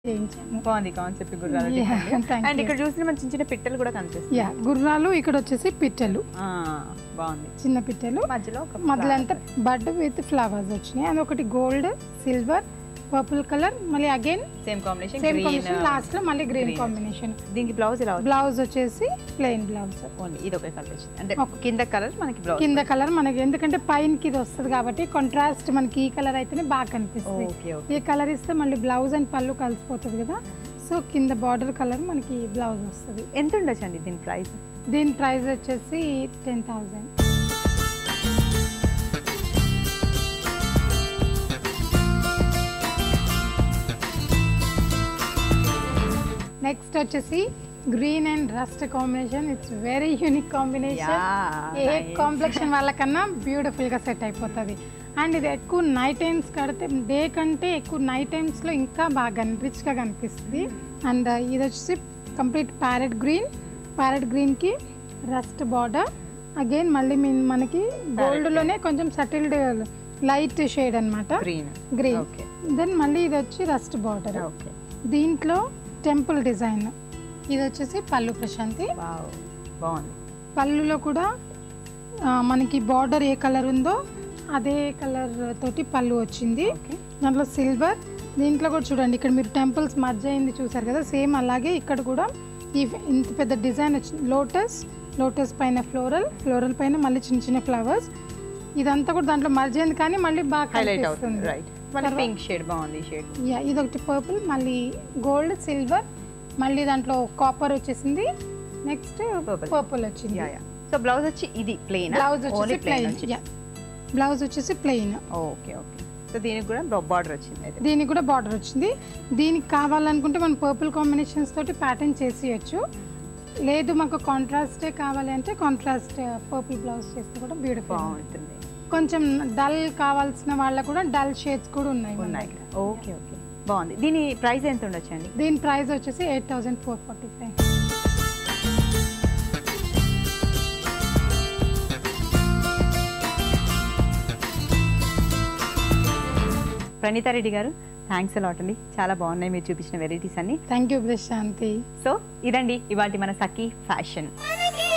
చేయించాము బాగుంది కాన్సెప్ట్ గుర్రాలు Yeah, thank అండ్ you. ఇక్కడ చూసిన మన చిన్న చిన్న పిట్టలు కూడా కనిపిస్తాయి యా గుర్రాలు ఇక్కడ వచ్చేసి పిట్టలు ఆ, బాగుంది చిన్న పిట్టలు మధ్యలో ఒక మధ్యలో అంతా బడ్ విత్ ఫ్లవర్స్ వచ్చినాయి అది ఒకటి గోల్డ్ సిల్వర్ పర్పుల్ కలర్ మళ్ళీ again same combination same green combination last లో మళ్ళీ గ్రీన్ green. కాంబినేషన్ దీనికి బ్లౌజ్ ఇలా బ్లౌజ్ వచ్చేసి ప్లెయిన్ బ్లౌజ్ ఓన్లీ ఇది ఒక కలర్ వచ్చింది అంటే Okay. కింద కలర్ మనకి బ్లౌజ్ కింద కలర్ మనకి ఎందుకంటే పైనకి ఇది వస్తుంది కాబట్టి కాంట్రాస్ట్ మనకి ఈ కలర్ అయితేనే బాగా కనిపిస్తుంది ఓకే ఓకే ఈ కలర్ ఇస్తే మళ్ళీ బ్లౌజ్ అండ్ పళ్ళు కలిసిపోతుంది కదా సో కింద బార్డర్ కలర్ మనకి బ్లౌజ్ వస్తుంది ఎంత ఉండొచ్చండి దీని ప్రైస్ దీని ప్రైస్ వచ్చేసి టెన్ థౌజండ్ నెక్స్ట్ వచ్చేసి green and rust combination it's very unique combination ఏ కాంప్లెక్షన్ వాళ్ళకన్నా బ్యూటిఫుల్ గా సెట్ అయిపోతుంది అండ్ ఇది ఎక్కువ నైట్ టైమ్స్ కడితే డే కంటే ఎక్కువ నైట్ టైమ్స్ లో ఇంకా బాగా రిచ్ గా కనిపిస్తుంది అండ్ ఇది వచ్చేసి complete parrot green parrot green కి రస్ట్ బార్డర్ అగైన్ మళ్ళీ మీన్- మనకి గోల్డ్ లోనే కొంచెం సటిల్డ్ లైట్ షేడ్ అన్నమాట గ్రీన్ గ్రీన్ ఓకే దెన్ మళ్ళీ ఇది వచ్చి రస్ట్ బార్డర్ ఓకే దీంట్లో టెంపుల్ డిజైన్ ఇది వచ్చేసి పళ్ళు ప్రశాంతి వావ్ బాగుంది పళ్ళులో కూడా ఆ, మనకి బార్డర్ ఏ కలర్ ఉందో అదే కలర్ తోటి పళ్ళు వచ్చింది ఓకే దాంట్లో సిల్వర్ దీంట్లో కూడా చూడండి ఇక్కడ మీరు టెంపుల్స్ మధ్య అయింది చూసారు కదా సేమ్ అలాగే ఇక్కడ కూడా ఈ ఇంత పెద్ద డిజైన్ వచ్చింది లోటస్ లోటస్ పైన ఫ్లోరల్ ఫ్లోరల్ పైన మళ్ళీ చిన్న చిన్న ఫ్లవర్స్ ఇదంతా కూడా దాంట్లో మర్జ్ అయింది కానీ మళ్ళీ బాగా హైలైట్ అవుతుంది కనిపిస్తుంది రైట్ మళ్ళీ తర్వాత- పింక్ షేడ్ బాగుంది ఈ షేడ్ యా ఇది ఒకటి పర్పుల్ మళ్ళీ గోల్డ్ సిల్వర్ మళ్ళీ దాంట్లో కాపర్ వచ్చేసింది నెక్స్ట్ Purple. పర్పుల్ వచ్చింది యా యా సో బ్లౌజ్ వచ్చి ఇది ప్లెయిన్ బ్లౌజ్ వచ్చేసి only plain plain yeah blouse వచ్చేసి ప్లెయిన్ ఓకే ఓకే సో దీనికి కూడా బార్డర్ వచ్చింది అయితే దీనికి కూడా బార్డర్ వచ్చింది దీనికి కావాలనుకుంటే మనం పర్పుల్ కాంబినేషన్స్ తోటి ప్యాటర్న్ చేసేయచ్చు లేదు మాకు కాంట్రాస్టే కావాలి అంటే కాంట్రాస్ట్ పర్పుల్ బ్లౌజ్ చేస్తే కూడా బ్యూటిఫుల్ బాగుంటుంది కొంచెం డల్ కావాల్సిన వాళ్ళకు కూడా డల్ షేడ్స్ కూడా ఉన్నాయి మన ఉన్నాయి దగ్గర. ఓకే ఓకే బాగుంది దీని ప్రైస్ ఎంత ఉండొచ్చండి దీని ప్రైస్ వచ్చేసి eight thousand four forty five Praneetha Reddy garu thanks allot అండి చాలా బాగున్నాయి మీరు చూపించిన వెరైటీస్ అన్ని థ్యాంక్ యూ ప్రశాంతి సో ఇదండి ఇవాటి మన సఖీ ఫ్యాషన్ మనకి